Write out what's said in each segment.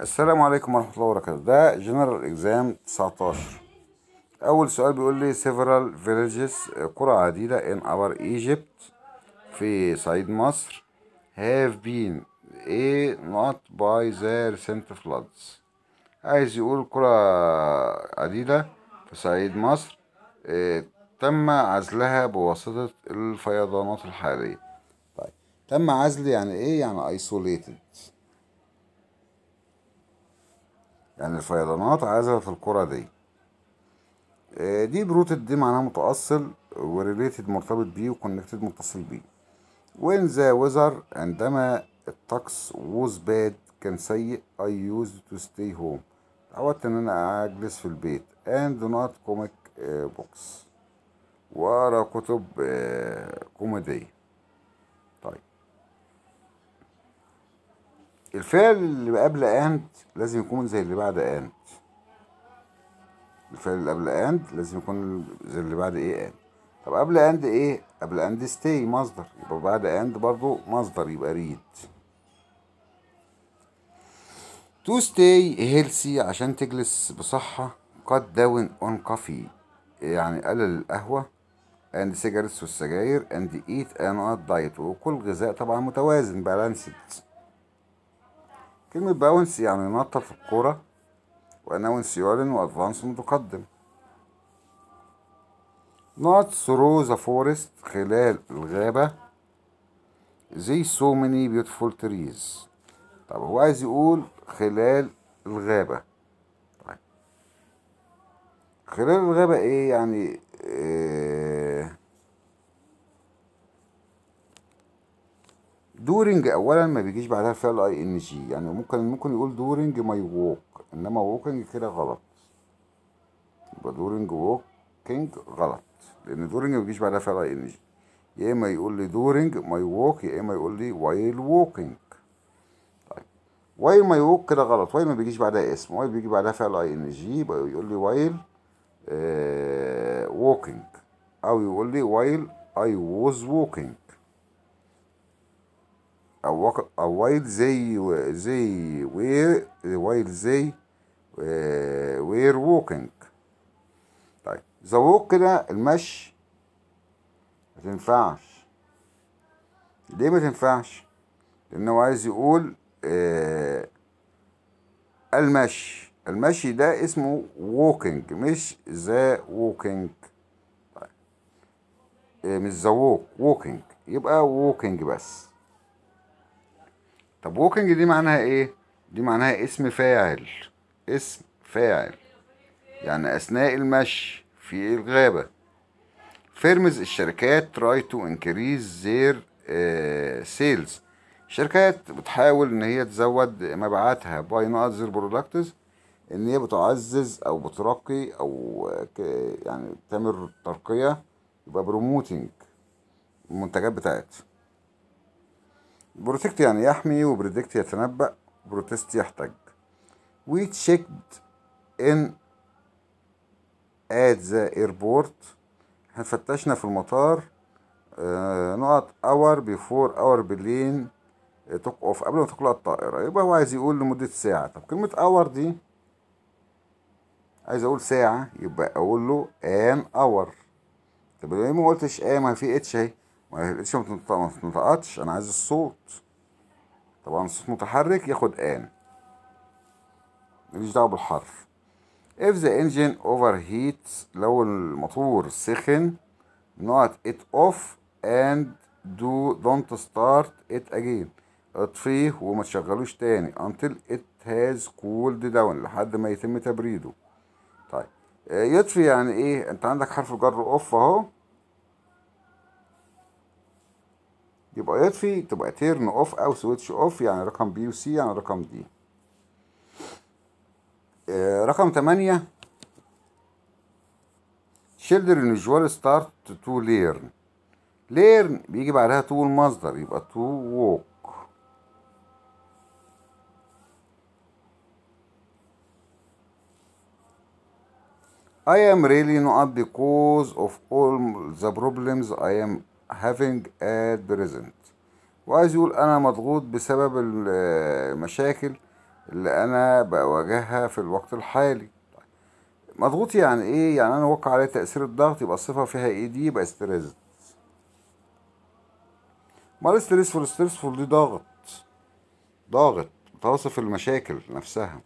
السلام عليكم ورحمة الله وبركاته ده جنرال اكزام 19 أول سؤال بيقول لي several villages قرى عديدة in our Egypt في صعيد مصر have been a not by the recent floods عايز يقول قرى عديدة في صعيد مصر آه، تم عزلها بواسطة الفيضانات الحالية طيب تم عزل يعني ايه يعني isolated يعني الفيضانات عزلت القرى دي آه، دي بروتد دي معناها متأصل وريليتد مرتبط بيه وكونكتد متصل بيه وين ذا ويزر عندما الطقس was bad كان سيء I used to stay home تعودت ان انا اجلس في البيت and not comic آه، books واقرا كتب آه، كوميدية طيب الفعل اللي قبل اند لازم يكون زي اللي بعد اند الفعل اللي قبل اند لازم يكون زي اللي بعد ايه اند طب قبل اند ايه قبل اند ستي مصدر يبقى بعد اند برضو مصدر يبقى ريد تو ستي هيلسي عشان تجلس بصحة cut down on coffee يعني قلل القهوة and cigarettes والسجاير and eat a not diet وكل غذاء طبعا متوازن balanced كلمة باونس يعني ينطط في الكورة وأناونس يعلن وأدفانس متقدم not through the forest خلال الغابة زي so many beautiful trees طب هو عايز يقول خلال الغابة طيب خلال الغابة ايه يعني إيه دورنج اولا ما بيجيش بعدها الفعل اي ان جي يعني ممكن ممكن يقول دورنج ماي ووك انما ووكينج كده غلط يبقى دورنج ووكينج غلط لان دورنج ما بيجيش بعدها فعل اي ان جي يا اما يقول لي دورنج ماي ووك يا اما يقول لي وايل ووكينج طيب وايل ماي ووك كده غلط وايل ما بيجيش بعدها اسم وايل بيجي بعدها فعل اي ان جي يبقى يقول لي وايل ووكينج او يقول لي وايل اي ووز ووكينج او وق- او وايل زي زي وير وايل زي وير ووكينج طيب ذا ووك كده المشي ما تنفعش ليه ما تنفعش لانه عايز يقول آه المشي المشي ده اسمه ووكينج مش ذا ووكينج مش ذا ووك ووكينج يبقى ووكينج بس طب ووكينج دي معناها ايه دي معناها اسم فاعل اسم فاعل يعني اثناء المشي في الغابة فيرمز الشركات try to increase their uh, sales الشركات بتحاول ان هي تزود مبيعاتها by not their products ان هي بتعزز او بترقي او ك- يعني تعمل ترقية يبقى بروموتنج المنتجات بتاعتها بروتكت يعني يحمي وبريدكت يتنبأ بروتست يحتج we checked in at the airport احنا فتشنا في المطار آه، نقط اور بيفور اور بلين توك اوف قبل ما تطلع الطائرة يبقى هو عايز يقول لمدة ساعة طب كلمة اور دي عايز اقول ساعة يبقى اقول له ان اور طب ليه ما قلتش ايه ما في اتش اهي ما هي الاتش ما بتنطق- ما بتنطقش انا عايز الصوت طبعا الصوت متحرك ياخد ان ماليش دعوة بالحرف if the engine overheats لو الموتور سخن نقط it off and do don't start it again اطفيه وما تشغلوش تاني until it has cooled down لحد ما يتم تبريده طيب آه، يطفي يعني ايه انت عندك حرف الجر اوف اهو يبقى يطفي تبقى تيرن اوف او سويتش اوف يعني رقم بي وسي يعني رقم دي آه، رقم تمانية children usually start to learn learn بيجي بعدها to المصدر يبقى to walk I am really not because of all the problems I am having at present وعايز يقول أنا مضغوط بسبب ال- المشاكل اللي انا بواجهها في الوقت الحالي مضغوط يعني ايه يعني انا وقع عليه تأثير الضغط يبقى الصفة فيها ايه دي يبقى ستريس امال ستريسفول ستريسفول دي ضاغط ضاغط بتوصف المشاكل نفسها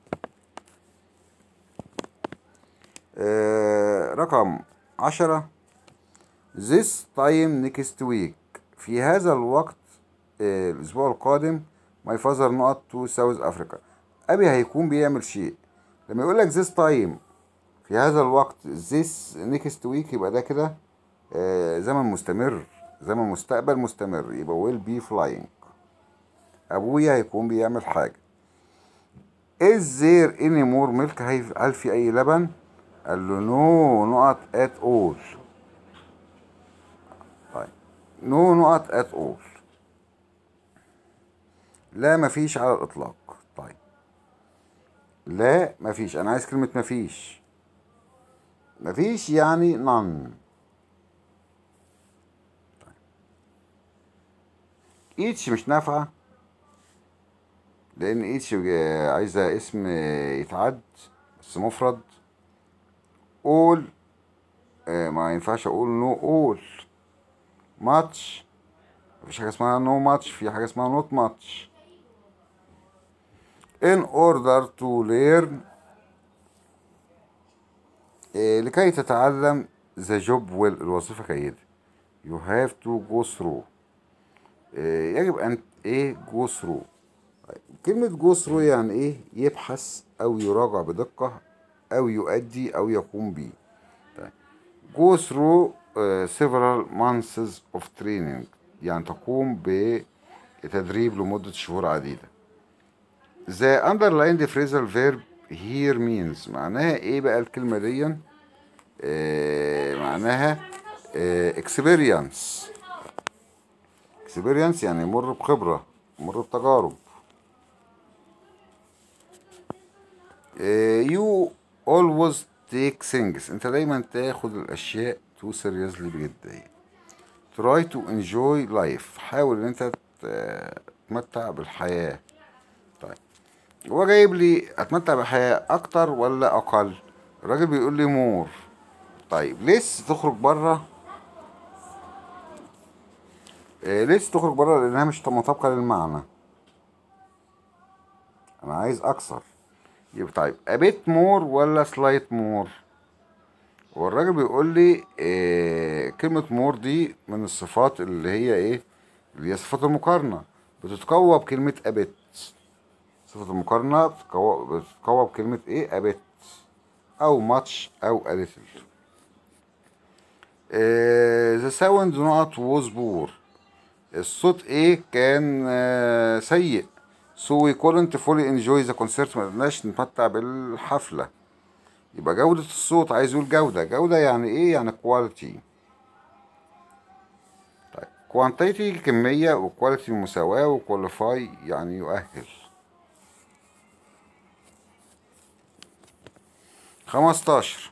آه رقم عشرة This time next week في هذا الوقت آه الأسبوع القادم my father نقط to South Africa أبي هيكون بيعمل شيء لما يقول لك this time في هذا الوقت this next week يبقى ده كده آه زمن مستمر زمن مستقبل مستمر يبقى will be flying أبويا هيكون بيعمل حاجة is there any more milk هل في أي لبن قال له no نقط at all طيب no نقط at all لا مفيش على الإطلاق طيب لا مفيش أنا عايز كلمة مفيش مفيش يعني none ايتش مش نافعة لأن ايتش عايزة اسم يتعد بس مفرد all ما ينفعش أقول نو all much مفيش حاجة اسمها no much في حاجة اسمها not much in order to learn لكي تتعلم the job well الوظيفة جيدة you have to go through يجب أن إيه go through كلمة go through يعني إيه يبحث أو يراجع بدقة أو يؤدي أو يقوم به طيب. go through uh, several months of training يعني تقوم بتدريب لمدة شهور عديدة the underlined phrasal verb here means معناها ايه بقى الكلمة دي آه معناها آه experience experience يعني مر بخبرة مر بتجارب آه you always take things انت دايما تاخد الاشياء too seriously بجدية try to enjoy life حاول ان انت تتمتع بالحياة طيب هو جايب لي اتمتع بالحياة اكتر ولا اقل الراجل بيقول لي مور طيب لسه تخرج بره إيه لسه تخرج بره لانها مش مطابقة للمعنى انا عايز اكثر يبقى طيب ابيت مور ولا سلايت مور والراجل بيقول لي إيه كلمة مور دي من الصفات اللي هي ايه اللي هي صفات المقارنة بتتقوى بكلمة ابيت صفة المقارنة بتتقوى, بتتقوى بكلمة ايه ابيت او ماتش او اليتل ذا ساوند نوت ووز بور الصوت ايه كان آه سيء so we couldn't fully enjoy the concert ما قدرناش نتمتع بالحفلة يبقى جودة الصوت عايز يقول جودة جودة يعني ايه يعني quality طيب quantity كمية و quality مساواة و qualify يعني يؤهل خمستاشر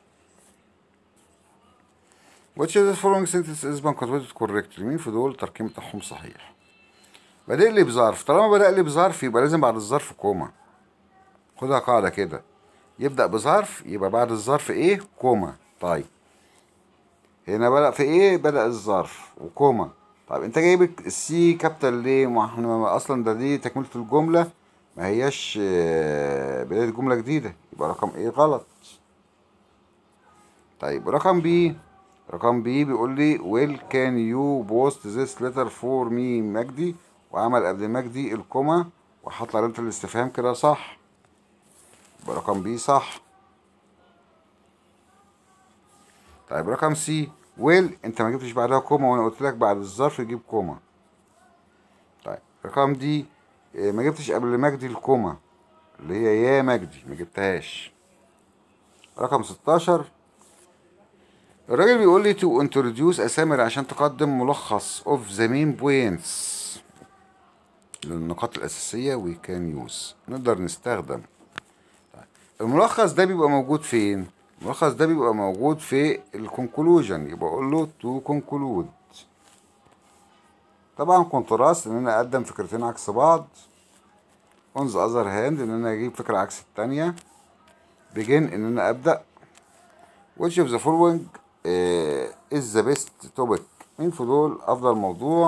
which of the following sentences is punctuated correctly مين في دول التركيب بتاعهم صحيح بادئ لي بظرف طالما بدأ لي بظرف يبقى لازم بعد الظرف كوما خدها قاعدة كده يبدأ بظرف يبقى بعد الظرف ايه كوما طيب هنا بدأ في ايه بدأ الظرف وكوما طيب انت جايب السي كابيتال ليه ما احنا اصلا ده دي تكملة الجملة ما هياش بداية جملة جديدة يبقى رقم ايه غلط طيب رقم بي رقم بي بيقول لي ويل كان يو بوست ذيس ليتر فور مي مجدي وعمل قبل مجدي الكوما وحط علامة الاستفهام كده صح يبقى رقم بي صح طيب رقم سي ويل انت ما جبتش بعدها كوما وانا قلت لك بعد الظرف جيب كوما طيب رقم دي ما جبتش قبل مجدي الكوما اللي هي يا مجدي ما جبتهاش رقم 16 الراجل بيقول لي تو انتروديوس اسامر عشان تقدم ملخص اوف ذا مين بوينتس للنقاط الاساسيه وي كان يوز نقدر نستخدم طيب. الملخص ده بيبقى موجود فين الملخص ده بيبقى موجود في الكونكلوجن يبقى اقول له تو كونكلود طبعا كونتراست ان انا اقدم فكرتين عكس بعض on the other hand ان انا اجيب فكرة عكس التانية begin ان انا ابدأ which of the following uh, is the best topic مين في دول افضل موضوع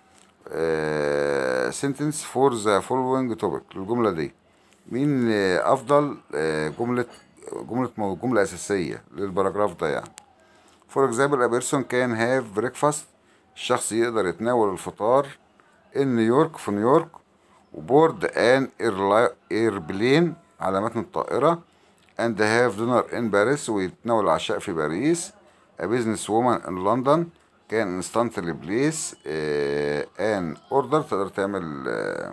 uh, sentence for the following topic الجملة دي مين uh, افضل uh, جملة جملة مو- جملة اساسية للباراجراف ده يعني for example a person can have breakfast الشخص يقدر يتناول الفطار in نيويورك في نيويورك وبورد ان ايربلين على متن الطائرة and have dinner in Paris ويتناول العشاء في باريس a business woman in London can instantly place uh, an order تقدر تعمل uh,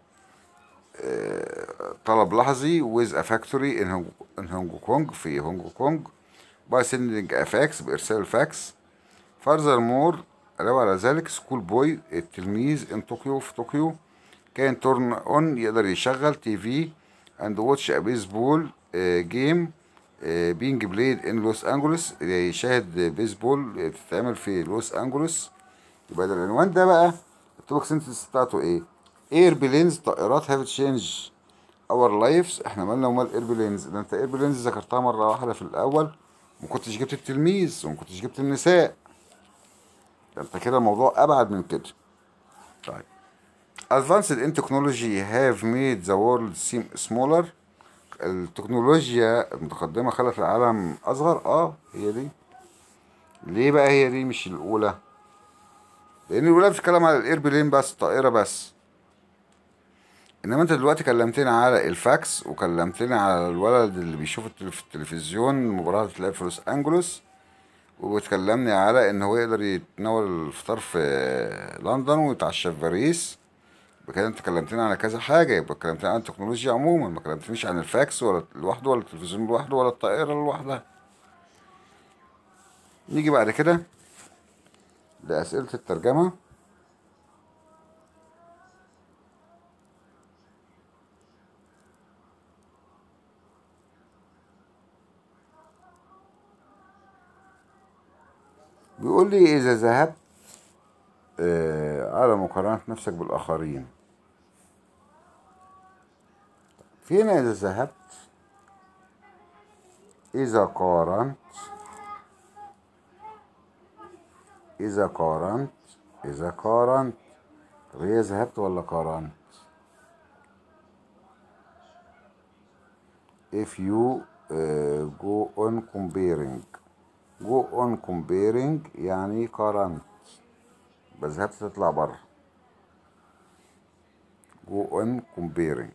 طلب لحظي with a factory in هونج, in هونج كونج في هونج كونج by sending a fax بإرسال فاكس furthermore علاوة على ذلك سكول بوي التلميذ in طوكيو في طوكيو كان تورن اون يقدر يشغل تي في and watch a baseball uh, game uh, being played in لوس انجلوس يشاهد بيسبول بتتعمل في لوس انجلوس يبقى ده العنوان ده بقى التوبك سنتنس بتاعته ايه اير بلينز طائرات هاف تشينج اور لايفز احنا مالنا ومال اير بلينز ده انت اير بلينز ذكرتها مره واحده في الاول وما كنتش جبت التلميذ وما كنتش جبت النساء ده انت كده الموضوع ابعد من كده طيب advanced in technology have made the world seem smaller التكنولوجيا المتقدمة خلت العالم أصغر اه هي دي ليه بقى هي دي مش الأولى لأن الأولى بتتكلم على الإيربلين بس طائرة بس إنما أنت دلوقتي كلمتني على الفاكس وكلمتني على الولد اللي بيشوف التل- في التلفزيون المباراة اللي بتتلعب في لوس أنجلوس وبتكلمني على إن هو يقدر يتناول الفطار في لندن ويتعشى في باريس بكده انت كلمتني على كذا حاجة يبقى كلمتني عن التكنولوجيا عموما ما كلمتنيش عن الفاكس ولا لوحده ولا التلفزيون لوحده ولا الطائرة لوحدها نيجي بعد كده لأسئلة الترجمة بيقول لي إذا ذهبت آه، على مقارنة نفسك بالآخرين فين إذا ذهبت إذا قارنت إذا قارنت إذا قارنت طب هي ذهبت ولا قارنت if you uh, go on comparing go on comparing يعني قارنت يبقى ذهبت تطلع بره go on comparing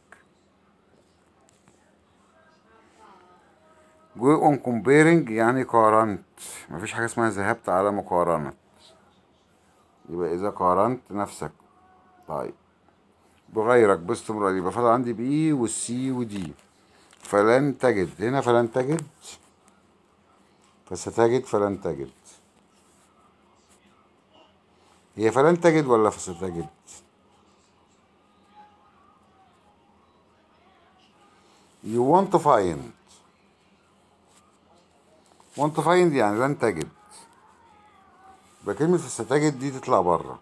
go on comparing يعني قارنت مفيش حاجة اسمها ذهبت على مقارنة يبقى إذا قارنت نفسك طيب بغيرك باستمرار يبقى فضل عندي بي والسي ودي فلن تجد هنا فلن تجد فستجد فلن تجد هي فلن تجد ولا فستجد you want to find want to find يعني لن تجد يبقى كلمة فستجد دي تطلع بره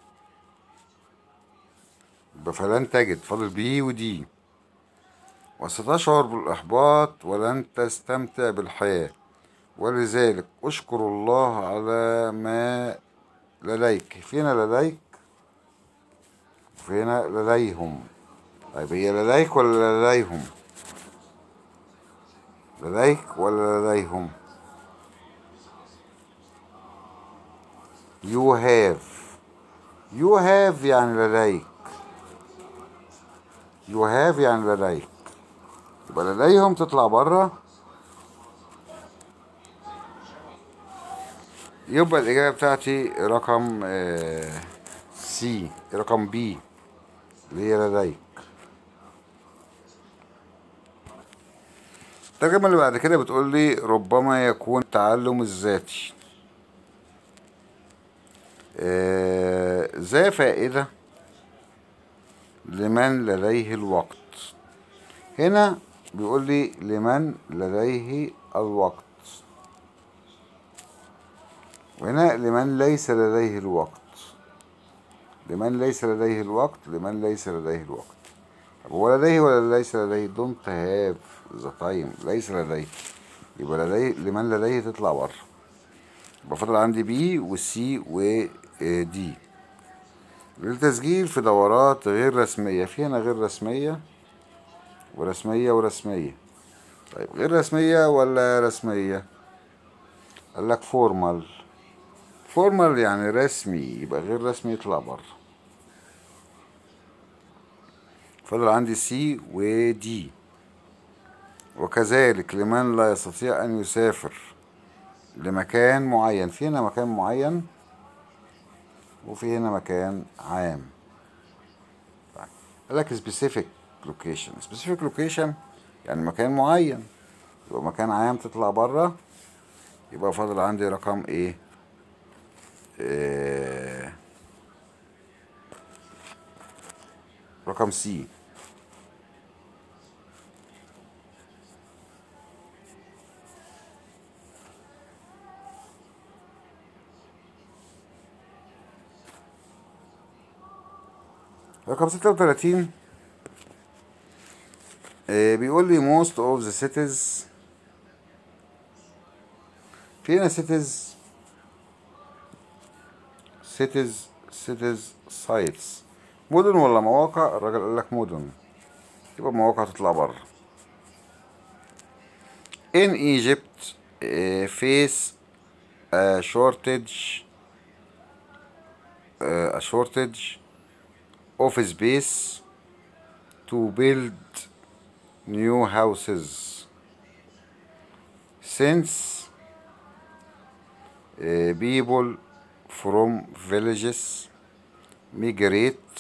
يبقى فلن تجد فاضل بي ودي وستشعر بالإحباط ولن تستمتع بالحياة ولذلك أشكر الله على ما لديك فينا لديك فينا لديهم طيب هي لديك ولا لديهم لديك ولا لديهم you have you have يعني لديك you have يعني لديك يبقى لديهم تطلع بره يبقى الإجابة بتاعتي رقم سي رقم بي اللي هي لديك الترجمة اللي بعد كده بتقول لي ربما يكون التعلم الذاتي آه، ذا فائدة لمن لديه الوقت هنا بيقول لي لمن لديه الوقت وهنا لمن ليس لديه الوقت لمن ليس لديه الوقت لمن ليس لديه الوقت طب هو لديه ولا ليس لديه don't have the time ليس لديه يبقى لديه لمن لديه تطلع بره يبقى فاضل عندي بي وسي ودي للتسجيل في دورات غير رسمية في هنا غير رسمية ورسمية ورسمية طيب غير رسمية ولا رسمية قال لك فورمال فورمال يعني رسمي يبقى غير رسمي يطلع بره فضل عندي سي ودي وكذلك لمن لا يستطيع أن يسافر لمكان معين في هنا مكان معين وفي هنا مكان عام طيب. قال لك specific location specific location يعني مكان معين يبقى مكان عام تطلع بره يبقى فاضل عندي رقم ايه آه رقم سي رقم ستة وتلاتين بيقول لي most of the cities في هنا cities cities cities sites مدن ولا مواقع الراجل قال لك مدن يبقى مواقع تطلع بره in Egypt uh, face a shortage uh, a shortage of space to build new houses since uh, people from villages migrate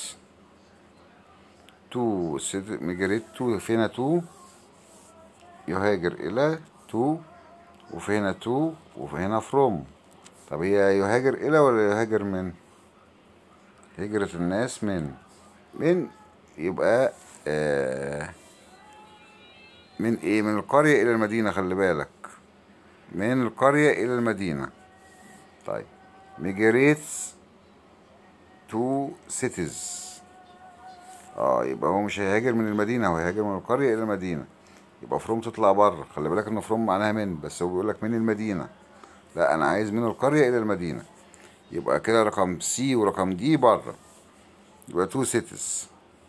to city- migrate to فينا to يهاجر إلى to وفي هنا to وفي هنا from طب هي يهاجر إلى ولا يهاجر من هجرة الناس من من يبقى آه من ايه من القرية الى المدينة خلي بالك من القرية الى المدينة طيب migrates to cities اه يبقى هو مش هيهاجر من المدينة هو هيهاجر من القرية الى المدينة يبقى فروم تطلع بره خلي بالك ان فروم معناها من بس هو بيقول لك من المدينة لا انا عايز من القرية الى المدينة يبقى كده رقم سي ورقم دي بره يبقى تو cities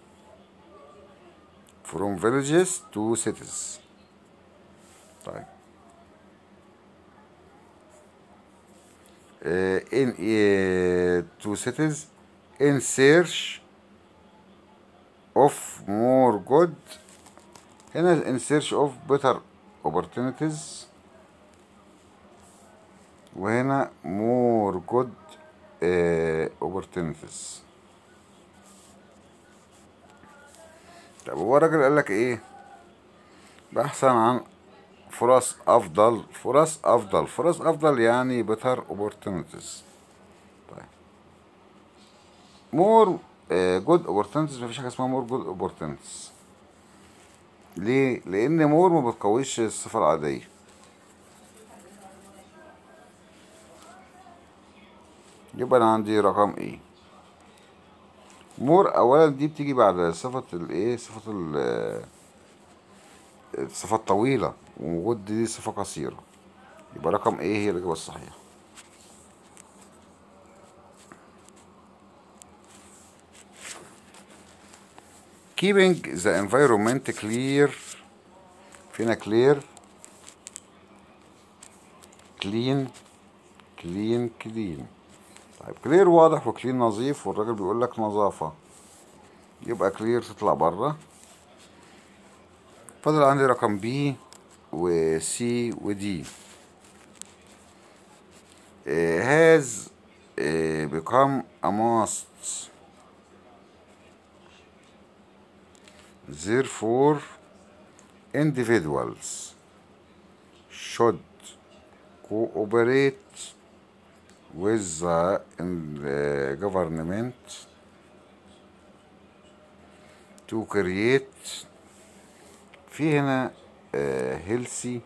from villages to cities طيب uh, in uh, two cities in search of more good هنا in search of better opportunities وهنا more good uh, opportunities طب هو الراجل قال لك ايه بحثا عن فرص افضل فرص افضل فرص افضل يعني better opportunities طيب more uh, good opportunities مفيش حاجه اسمها more good opportunities ليه لان more ما بتقويش الصفه العاديه يبقى انا عندي رقم ايه مور اولا دي بتيجي بعد صفة الايه صفة ال الصفة الطويلة وجود دي صفة قصيرة يبقى رقم ايه هي الإجابة الصحيحة keeping the environment clear فينا clear clean clean clean طيب كلير واضح وكلين نظيف والراجل بيقول لك نظافة يبقى كلير تطلع بره فاضل عندي رقم بي وسي ودي has uh, become a must therefore individuals should cooperate with the in the government to create في هنا uh, healthy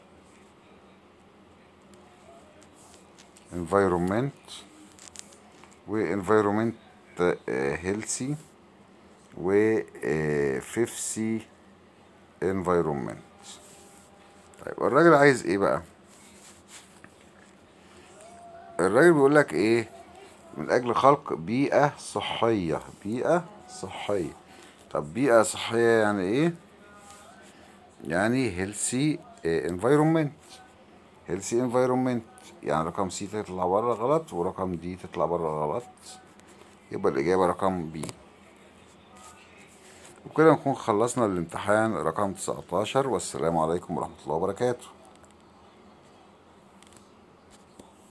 environment و environment uh, healthy و فيفسي انفايرومنت طيب الراجل عايز ايه بقى الراجل بيقول لك ايه من اجل خلق بيئة صحية بيئة صحية طب بيئة صحية يعني ايه يعني هيلسي انفايرومنت هيلسي انفايرومنت يعني رقم سي تطلع بره غلط ورقم دي تطلع بره غلط يبقى الإجابة رقم بي وكده نكون خلصنا الامتحان رقم 19 والسلام عليكم ورحمة الله وبركاته